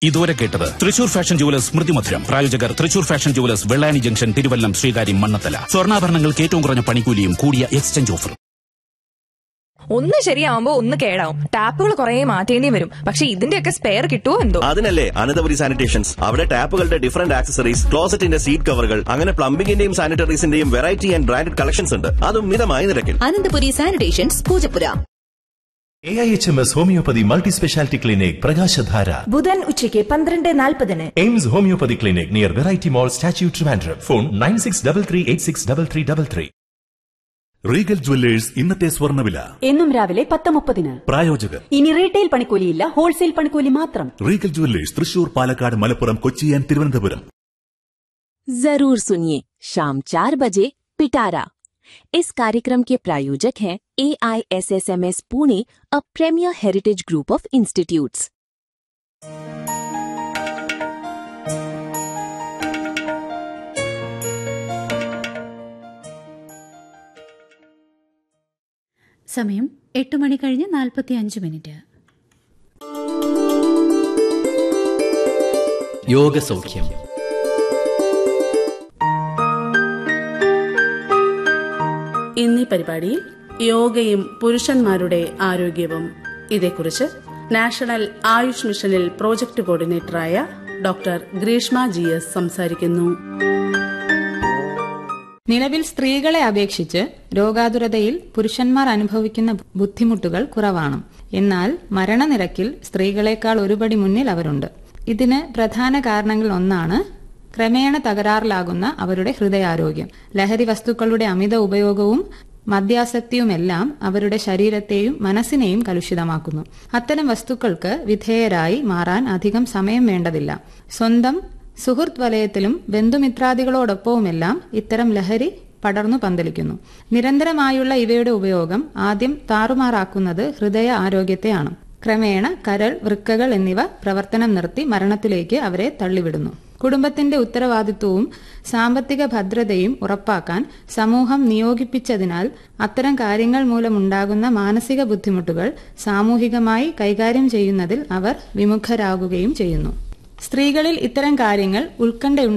ഇതുവരെ കേട്ടത് Thrissur fashion jewellers സ്മൃതി മധുരം പ്രായോജകർ Thrissur fashion jewellers Vellani junction Thiruvallam Sreekaryam Mannanthala സ്വർണ്ണാഭരണങ്ങൾക്ക് ഏറ്റവും കുറഞ്ഞ പണിക്കൂലിയും കൂടിയ എക്സ്ചേഞ്ച് ഓഫർ ഒന്ന് ശരിയാവുമ്പോ ഒന്ന് കേടാവും ടാപ്പുകൾ കുറെ മാറ്റേണ്ടി വരും പക്ഷെ ഇതിന്റെയൊക്കെ സ്പെയർ കിട്ടുമോ എന്തോ അതിനല്ലേ അനന്തപുരി സാനിറ്റേഷൻസ് അവിടെ ടാപ്പുകളുടെ ഡിഫറന്റ് ആക്സസറീസ് ക്ലോസറ്റിന്റെ സീറ്റ് കവറുകൾ അങ്ങനെ പ്ലംബിംഗിന്റെയും സാനിറ്ററീസിന്റെയും വെറൈറ്റി ആൻഡ് ബ്രാൻഡഡ് കളക്ഷൻസ് ഉണ്ട് അതും മിതമായ നിരക്കിൽ Ananthapuri sanitations Poojappura A I H M S homoeopathy multi speciality clinic പ്രകാശധാര ബുധൻ ഉച്ചയ്ക്ക് പന്ത്രണ്ട് നാൽപ്പതിന് AIMS homoeopathy clinic near variety mall statue Trivandrum phone nine six double three eight six double three double three Regal jewellers ഇന്നത്തെ സ്വർണ്ണവില എന്നും രാവിലെ പത്ത് മുപ്പതിന് പ്രായോജകർ ഇനി റീറ്റെയിൽ പണിക്കൂലിയില്ല ഹോൾസെയിൽ പണിക്കൂലി മാത്രം Regal jewellers Thrissur Palakkad Malappuram Kochi and Thiruvananthapuram जरूर सुनिए शाम चार बजे पिटारा इस कार्यक्रम के प्रायोजक हैं A I S S M S Pune a premier heritage group of institutes സമയം എട്ട് മണി കഴിഞ്ഞ് നാൽപ്പത്തി അഞ്ച് മിനിറ്റ് യോഗസൗഖ്യം ഇന്നീ പരിപാടിയിൽ യോഗയും പുരുഷന്മാരുടെ ആരോഗ്യവും ഇതേക്കുറിച്ച് നാഷണൽ ആയുഷ് മിഷനിൽ പ്രോജക്ട് കോർഡിനേറ്ററായ ഡോക്ടർ ഗ്രീഷ്മ ജി എസ് സംസാരിക്കുന്നു നിലവിൽ സ്ത്രീകളെ അപേക്ഷിച്ച് രോഗാതുരതയിൽ പുരുഷന്മാർ അനുഭവിക്കുന്ന ബുദ്ധിമുട്ടുകൾ കുറവാണ് എന്നാൽ മരണനിരക്കിൽ സ്ത്രീകളെക്കാൾ ഒരുപടി മുന്നിൽ അവരുണ്ട് ഇതിന് പ്രധാന കാരണങ്ങൾ ഒന്നാണ് ക്രമേണ തകരാറിലാകുന്ന അവരുടെ ഹൃദയാരോഗ്യം ലഹരി വസ്തുക്കളുടെ അമിത ഉപയോഗവും മദ്യാസക്തിയുമെല്ലാം അവരുടെ ശരീരത്തെയും മനസ്സിനെയും കലുഷിതമാക്കുന്നു അത്തരം വസ്തുക്കൾക്ക് വിധേയരായി മാറാൻ അധികം സമയം വേണ്ടതില്ല സ്വന്തം സുഹൃത്ത് വലയത്തിലും ബന്ധുമിത്രാദികളോടൊപ്പവുമെല്ലാം ഇത്തരം ലഹരി പടർന്നു പന്തലിക്കുന്നു നിരന്തരമായുള്ള ഇവയുടെ ഉപയോഗം ആദ്യം താറുമാറാക്കുന്നത് ഹൃദയ ആരോഗ്യത്തെയാണ് ക്രമേണ കരൾ വൃക്കകൾ എന്നിവ പ്രവർത്തനം നിർത്തി മരണത്തിലേക്ക് അവരെ തള്ളിവിടുന്നു കുടുംബത്തിന്റെ ഉത്തരവാദിത്വവും സാമ്പത്തിക ഭദ്രതയും ഉറപ്പാക്കാൻ സമൂഹം നിയോഗിപ്പിച്ചതിനാൽ അത്തരം കാര്യങ്ങൾ മൂലമുണ്ടാകുന്ന മാനസിക ബുദ്ധിമുട്ടുകൾ സാമൂഹികമായി കൈകാര്യം ചെയ്യുന്നതിൽ അവർ വിമുഖരാകുകയും ചെയ്യുന്നു സ്ത്രീകളിൽ ഇത്തരം കാര്യങ്ങൾ ഉത്കണ്ഠ